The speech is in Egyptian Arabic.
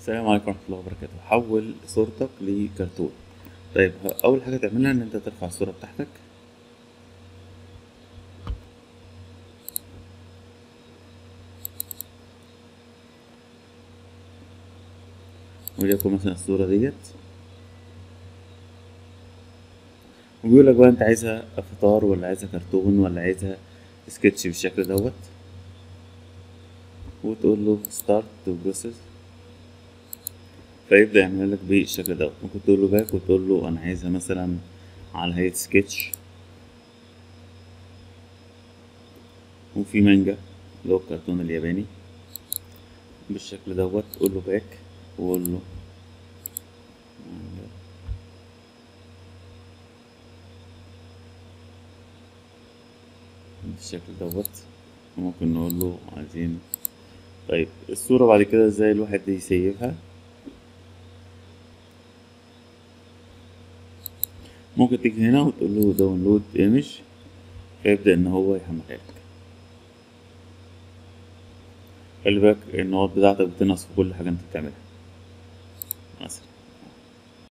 السلام عليكم ورحمة الله وبركاته حول صورتك لكرتون طيب ه- أول حاجة تعملها إن أنت ترفع الصورة بتاعتك وليكن مثلا الصورة ديت وبيقول لك بقى أنت عايزها فطار ولا عايزها كرتون ولا عايزها سكتش بالشكل دوت وتقول له ستارت بروسيس فيبدأ يعمل لك بالشكل دوت ممكن تقول له باك وتقول له أنا عايزها مثلا على هيئة سكتش وفي مانجا اللي هو الكرتون الياباني بالشكل دوت قول له باك وقول له مانجا. بالشكل دوت ممكن نقول له عايزين طيب الصورة بعد كده ازاي الواحد يسيفها ممكن تيجي هنا وتقول له داونلود ايمج فيبدأ ان هو يحملها لك خلي بالك النقط بتاعتك بتنقص في كل حاجة انت بتعملها مثلا